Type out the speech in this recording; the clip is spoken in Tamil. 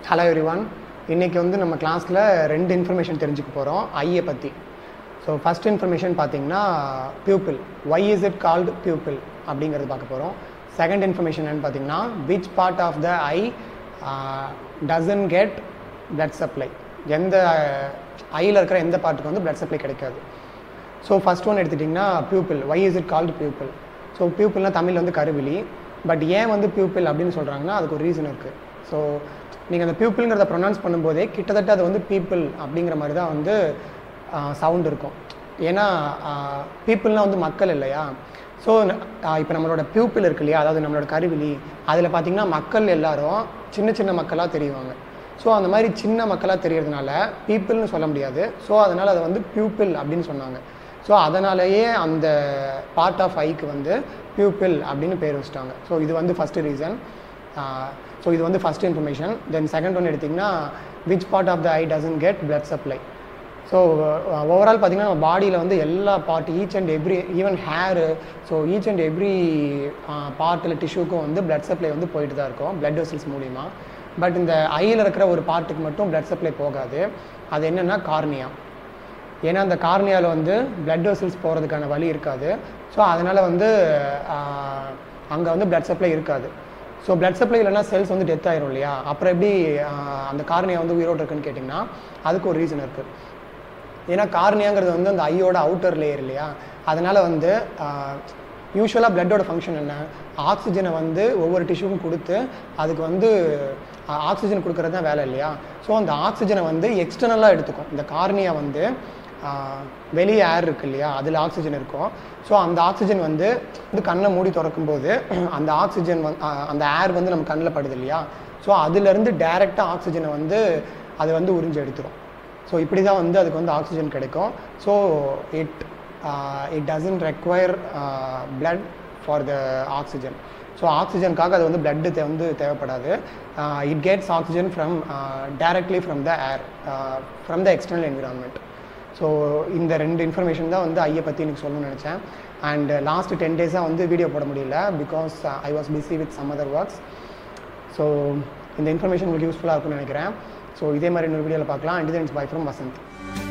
ஹலோ எவ்ரிவான் இன்றைக்கி வந்து நம்ம கிளாஸில் ரெண்டு இன்ஃபர்மேஷன் தெரிஞ்சுக்க போகிறோம் ஐயை பற்றி ஸோ ஃபஸ்ட் இன்ஃபர்மேஷன் பார்த்தீங்கன்னா pupil why is it called pupil அப்படிங்கிறது பார்க்க போகிறோம் செகண்ட் இன்ஃபர்மேஷன் என்னன்னு பார்த்தீங்கன்னா which part of the eye doesn't get blood supply எந்த ஐயில் இருக்கிற எந்த பார்ட்டுக்கு வந்து பிளட் சப்ளை கிடைக்காது ஸோ ஃபஸ்ட் ஒன் எடுத்துட்டிங்கன்னா pupil why is it called pupil so பியூப்பிள்னா தமிழ் வந்து கருவிழி பட் ஏன் வந்து பியூப்பிள் அப்படின்னு சொல்கிறாங்கன்னா அதுக்கு ஒரு ரீசன் இருக்குது ஸோ நீங்கள் அந்த பியூப்பிள்ங்கிறத ப்ரொனவுன்ஸ் பண்ணும்போதே கிட்டத்தட்ட அது வந்து பீப்புள் அப்படிங்கிற மாதிரி தான் வந்து சவுண்ட் இருக்கும் ஏன்னா பீப்புள்னால் வந்து மக்கள் இல்லையா ஸோ இப்போ நம்மளோட பியூப்பிள் இருக்கு இல்லையா அதாவது நம்மளோட கருவிழி அதில் பார்த்தீங்கன்னா மக்கள் எல்லாரும் சின்ன சின்ன மக்களாக தெரியுவாங்க ஸோ அந்த மாதிரி சின்ன மக்களாக தெரியறதுனால பீப்புள்னு சொல்ல முடியாது ஸோ அதனால் அதை வந்து பியூப்பிள் அப்படின்னு சொன்னாங்க ஸோ அதனாலேயே அந்த பார்ட் ஆஃப் ஐக்கு வந்து பியூப்பிள் அப்படின்னு பேர் வச்சிட்டாங்க ஸோ இது வந்து ஃபஸ்ட்டு ரீசன் ஸோ இது வந்து first information then second one எடுத்திங்கன்னா which part of the eye doesn't get blood supply so overall பார்த்திங்கன்னா நம்ம பாடியில் வந்து எல்லா part each and every even hair so each and every பார்ட்டில் டிஷ்யூக்கும் வந்து பிளட் சப்ளை வந்து போயிட்டு தான் இருக்கும் பிளட் வெசல்ஸ் மூலிமா பட் இந்த ஐயில் இருக்கிற ஒரு பார்ட்டுக்கு மட்டும் பிளட் சப்ளை போகாது அது என்னென்னா கார்னியா ஏன்னா அந்த கார்னியாவில் வந்து பிளட் வெசல்ஸ் போகிறதுக்கான வழி இருக்காது ஸோ அதனால் வந்து அங்கே வந்து பிளட் சப்ளை இருக்காது ஸோ பிளட் சப்ளை இல்லைனா செல்ஸ் வந்து டெத் ஆயிரும் இல்லையா அப்புறம் எப்படி அந்த கார்னியா வந்து உயிரோடு இருக்குன்னு கேட்டிங்கன்னா அதுக்கு ஒரு ரீசன் இருக்குது ஏன்னா கார்னியாங்கிறது வந்து அந்த ஐயோட அவுட்டர் லேயர் இல்லையா அதனால் வந்து யூஸ்வலாக பிளட்டோட ஃபங்க்ஷன் என்ன ஆக்சிஜனை வந்து ஒவ்வொரு டிஷ்யூக்கும் கொடுத்து அதுக்கு வந்து ஆக்சிஜன் கொடுக்கறது தான் வேலை இல்லையா ஸோ அந்த ஆக்சிஜனை வந்து எக்ஸ்டர்னலாக எடுத்துக்கும் இந்த கார்னியா வந்து வெளியே ஏர் இருக்கு இல்லையா அதில் ஆக்சிஜன் இருக்கும் ஸோ அந்த ஆக்சிஜன் வந்து வந்து கண்ணை மூடி திறக்கும் போது அந்த ஆக்சிஜன் வந் அந்த ஏர் வந்து நம்ம கண்ணில் படுது இல்லையா ஸோ அதுலேருந்து டைரெக்டாக ஆக்சிஜனை வந்து அது வந்து உறிஞ்சு எடுத்துரும் ஸோ இப்படி தான் வந்து அதுக்கு வந்து ஆக்சிஜன் கிடைக்கும் so it it doesn't require blood for the oxygen so ஆக்சிஜனுக்காக அது வந்து பிளட்டு தே வந்து தேவைப்படாது it gets oxygen from directly from the air from the external environment so இந்த ரெண்டு இன்ஃபர்மேஷன் தான் வந்து ஐயை பற்றி எனக்கு சொல்லணும்னு நினச்சேன் அண்ட் லாஸ்ட் டென் டேஸாக வந்து வீடியோ போட முடியல because I was busy with some other works so இந்த இன்ஃபர்மேஷன் உங்களுக்கு யூஸ்ஃபுல்லாக இருக்கும்னு நினைக்கிறேன் ஸோ இதே மாதிரி இன்னொரு வீடியோவில் பார்க்கலாம் and thanks bye from Vasanth